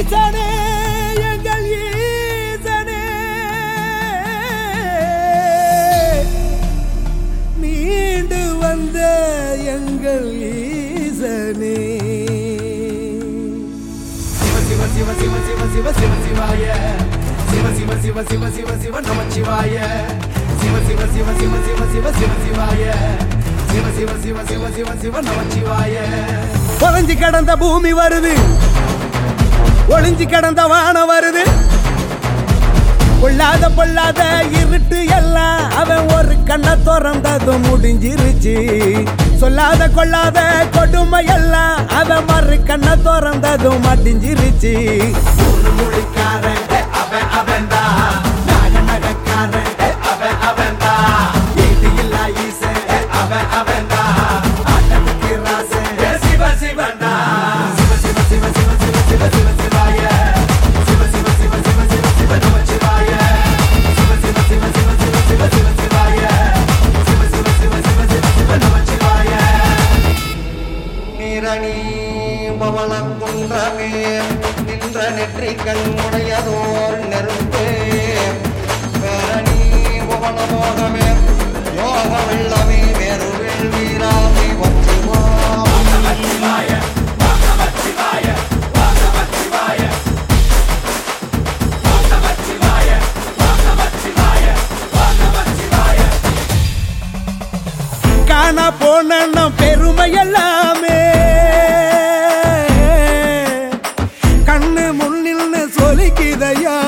ஈசனே எங்கள் ஈசனே மீண்டு வந்த எங்கள் ஈசனே சிவ சிவ சிவ சிவ சிவ சிவ சிவ சிவாய சிவ சிவ சிவ சிவ சிவ சிவ நமச்சிவாய சிவ சிவ சிவ சிவ சிவ சிவ சிவ சிவாய சிவ சிவ சிவ சிவ சிவ சிவ நமச்சிவாய ஒளிஞ்சு கிடந்த பூமி வருது ஒளிஞ்சு கிடந்த வானம் வருது பொல்லாத பொல்லாத இருட்டு எல்லாம் அவன் ஒரு கண்ணை திறந்ததும் முடிஞ்சிருச்சு சொல்லாத கொள்ளாத கொடுமை எல்லாம் அவன் மறு கண்ணை திறந்ததும் மடிஞ்சிருச்சு மூணு மொழிக்காரன் அவன் அவன்தா நாக நகக்காரன் அவன் அவன்தா ஈடு இல்லா ஈசன் அவன் அவன்தா ஆட்டமுக்கு ராசன் சிவ சிவன்தா சிவ சிவ சிவ சிவ சிவ சிவ சிவ சிவாய சிவ சிவ சிவ சிவ சிவ சிவ நமச்சிவாய சிவ சிவ சிவ சிவ சிவ சிவ சிவ சிவாய சிவ சிவ சிவ சிவ சிவ சிவ நமச்சிவாய நிரணி பவளங்குன்றமே நின்ற நெற்றி கண்முடையதோர் நெருப்பே பேரணி பவளமோகமே யோக வெள்ளமே மேருவில் வீராமை வச்சுவாய் காண போன பெருமை எல்லாமே கண்ணு முன்னில்னு சொலிக்குதையா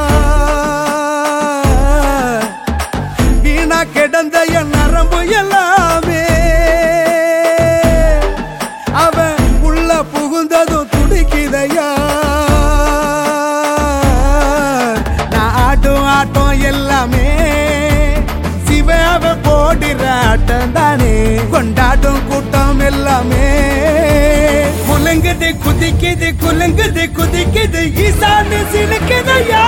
வீணா கிடந்த என் நரம்பு எல்லாமே அவன் உள்ள புகுந்ததும் துடிக்குதையா நான் ஆட்டும் ஆட்டம் எல்லாமே சிவாவை போடுற ஆட்டம் தானே கொண்டாடும் கூட்டம் எல்லாமே குலுங்குது குதிக்குது குலுங்குது குதிக்குது ஈசானு சிலுக்குதையா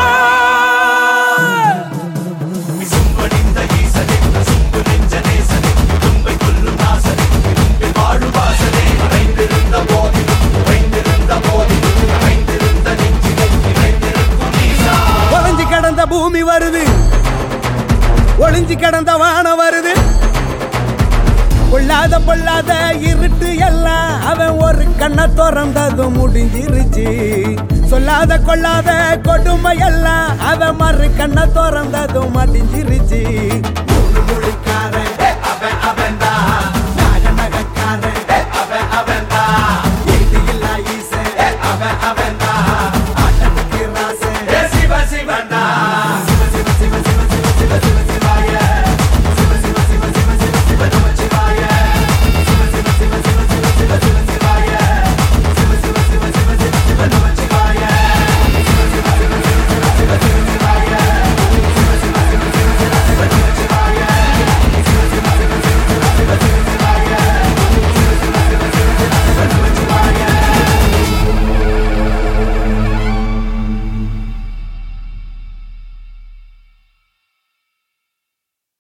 சும்படிந்த ஈசனே சும்பு நெஞ்ச நேசனே தும்பை கொல்லும் நாசனே தும்பில் வாழும் வாசனே மறைந்திருந்த போதிலும் உறைந்திருந்த போதிலும் மறைந்திருந்த நெஞ்சிலே நிறைந்திருக்கும் ஈசா ஒளிஞ்சு கிடந்த பூமி வருது ஒளிஞ்சு கிடந்த வானம் வருது பொல்லாத பொல்லாத இருட்டு எல்லாம் அவன் ஒரு கண்ணை திறந்ததும் முடிஞ்சிருச்சு சொல்லாத கொள்ளாத கொடுமை எல்லாம் அவன் மறு கண்ணை திறந்ததும் மடிஞ்சிருச்சு மூணு மொழிக்காரன்